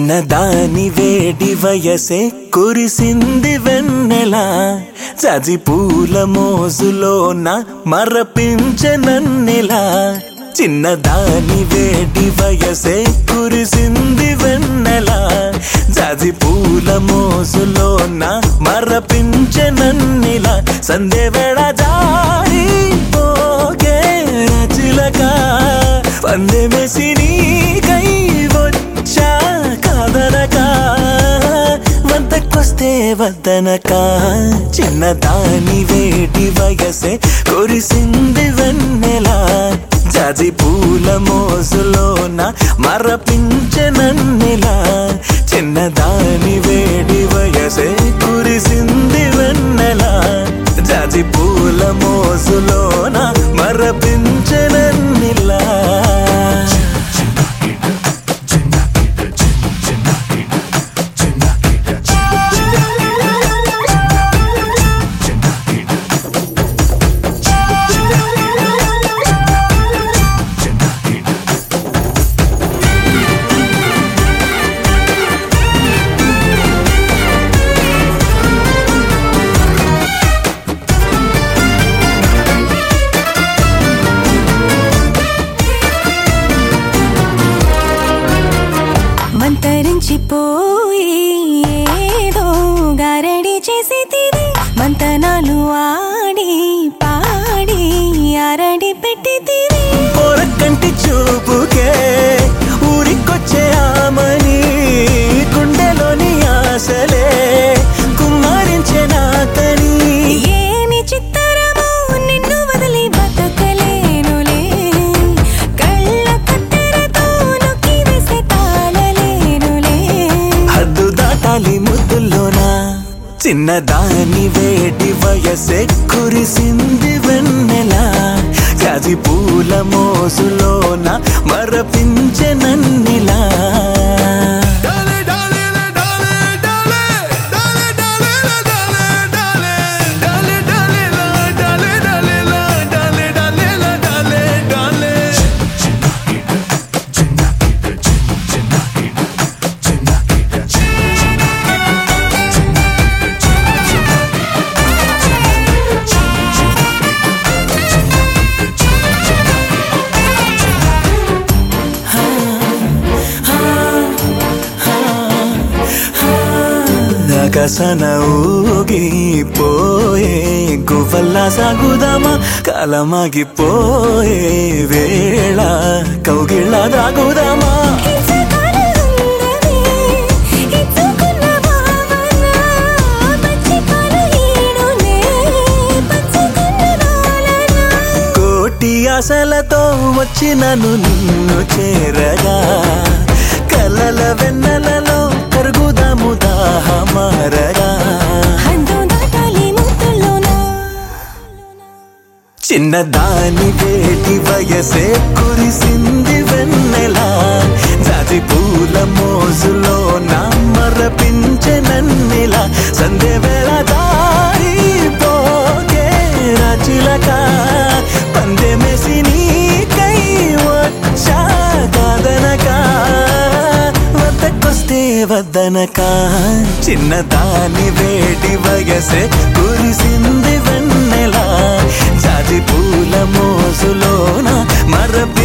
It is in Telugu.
చిన్నదాని వేడి వయసే కురిసింది వెన్నెల చది పూల మోజులోన మరపించనన్నెలా చిన్నదాని వేడి వయసే కురిసింది వెన్నెల జాజి పూల మోజులోన మరపించనన్నెలా సందే వేళ జారి పోగే చిలక పందె మెసి నీకై వచ్చా కాదనక వంతకొస్తే వద్దనక చిన్నదాని వేడి వయసే కురిసింది వెన్నెలా జాజి పూల మోజులోన మరపించనన్నెలా చిన్నదాని వేడి వయసే కురిసింది వెన్నెలా జాజి పూల మోజులోన మరపించనన్నెలా మంతరించిపోయి ఏదో గారడి చేసి తిని మంతనాలు ఆడి పాడి ఆరడి పెట్టి తిని పొరకంటి చూపుకే ఊరికొచ్చే ఆమని గుండెలోని ఆశలే కుమ్మరించే నాకని ఏమి చిత్తరమో నిన్ను వదిలి బతకలేనులే కళ్ళ కత్తెరతో నొక్కి వేసే తాళలేనులే హద్దు దాటాలి ముద్దుల్లోనా చిన్నదాని వేడి వయసే కురిసింది వెన్నెలా జాజి పూల మోసులోన మరపించెనన్నిలా Dale, dale, dale, dale, dale, dale, dale, dale, dale, dale, la, dale, dale, la, dale, dale, la, dale, dale. నగసన ఊగిపోయే గువ్వల్లా సాగుదామా కాలమాగిపోయే వేళ కౌగిళ్ళ దాగుదామా ఇచ్చకాల ఉందని ఇచ్చుకున్న భావన పచ్చికాల ఈడునే పచ్చుకున్న నాలన కోటి ఆశలతో వచ్చినను నిన్ను చేరగా కలల వెన్నెలలో కరుగుదాము దాహమారగా హద్దు దాటాలి ముద్దులోన చిన్నదాని వేటి వయసే కురిసింది వెన్నెలా జాజి పూల మోజులో నా మరపించెనన్నెలా సంధ్య వేళ దారి పోగే రాచిలక పందె మెసి నీకై వచ్చా కాదనక వద్దకొస్తే వద్దనక చిన్నదాని వేడి వయసే కురిసింది వెన్నెలా జాజి పూల మోసులోన మరప